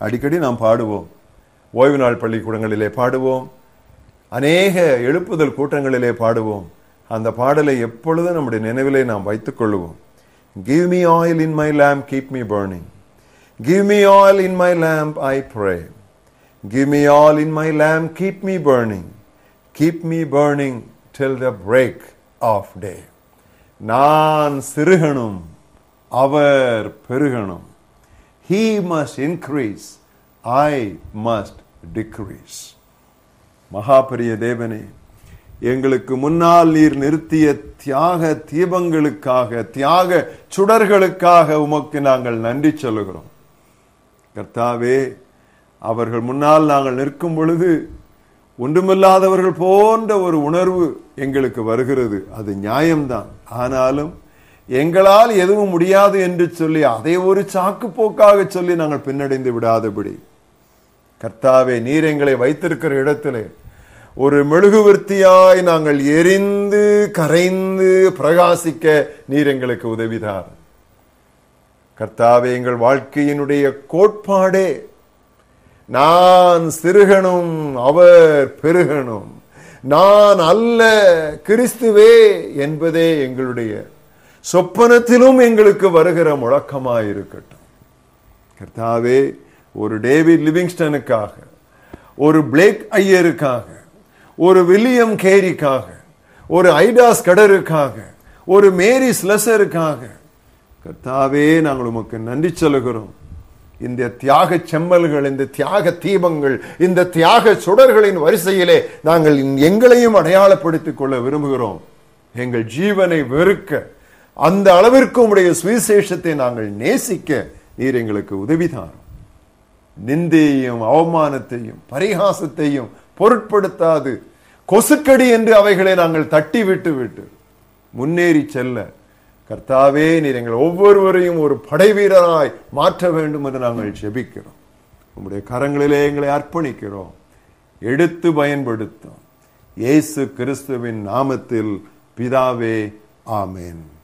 அடிக்கடி நாம் பாடுவோம் ஓய்வு நாள் பள்ளிக்கூடங்களிலே பாடுவோம் அநேக எழுப்புதல் கூட்டங்களிலே பாடுவோம் அந்த பாடலை எப்பொழுதும் நம்முடைய நினைவிலே நாம் வைத்துக் கொள்ளுவோம் give me oil in my lamp keep me burning give me oil in my lamp I pray give me all in my lamp keep me burning keep me burning till the break of day நான் சிறுகணும் அவர் பெருகணும் he must increase i must decrease மகாபரிய தேவனே எங்களுக்கு முன்னால் நீர் நிறுத்திய தியாக தீபங்களுக்காக தியாக சுடர்களுக்காக உமக்கு நாங்கள் நன்றி சொல்லுகிறோம் கர்த்தாவே அவர்கள் முன்னால் நாங்கள் நிற்கும் பொழுது ஒன்றுமில்லாதவர்கள் போன்ற ஒரு உணர்வு எங்களுக்கு வருகிறது அது நியாயம்தான் ஆனாலும் எங்களால் எதுவும் முடியாது என்று சொல்லி அதை ஒரு சாக்கு போக்காக சொல்லி நாங்கள் பின்னடைந்து விடாதபடி கர்த்தாவே நீர் எங்களை வைத்திருக்கிற இடத்திலே ஒரு மெழுகுவர்த்தியாய் நாங்கள் எரிந்து கரைந்து பிரகாசிக்க நீர் எங்களுக்கு உதவிதார் கர்த்தாவே எங்கள் வாழ்க்கையினுடைய கோட்பாடே நான் சிறுகணும் அவர் பெருகணும் நான் அல்ல கிறிஸ்துவே என்பதே எங்களுடைய சொப்பனத்திலும் எங்களுக்கு வருகிற முழக்கமாயிருக்கட்டும் கர்த்தாவே ஒரு டேவிட் லிவிங்ஸ்டனுக்காக ஒரு பிளேக் ஐயருக்காக ஒரு வில்லியம் கேரிக்காக ஒரு ஐடாஸ் கடருக்காக ஒரு மேரி ஸ்லெசருக்காக கர்த்தாவே நாங்கள் உமக்கு நன்றி சொல்லுகிறோம் இந்த தியாக செம்மல்கள் இந்த தியாக தீபங்கள் இந்த தியாக சுடர்களின் வரிசையிலே நாங்கள் எங்களையும் அடையாளப்படுத்திக் கொள்ள விரும்புகிறோம் எங்கள் ஜீவனை வெறுக்க அந்த அளவிற்கு உடைய சுவிசேஷத்தை நாங்கள் நேசிக்க நீர் எங்களுக்கு உதவிதாரும் நிந்தையையும் அவமானத்தையும் பரிகாசத்தையும் பொருட்படுத்தாது கொசுக்கடி என்று அவைகளை நாங்கள் தட்டி விட்டு விட்டு முன்னேறி செல்ல கர்த்தாவே நீர் எங்கள் ஒவ்வொருவரையும் ஒரு படை வீரராய் மாற்ற வேண்டும் என்று நாங்கள் ஜெபிக்கிறோம் உம்முடைய கரங்களிலே எங்களை அர்ப்பணிக்கிறோம் எடுத்து பயன்படுத்தும் இயேசு கிறிஸ்துவின் நாமத்தில் பிதாவே ஆமென்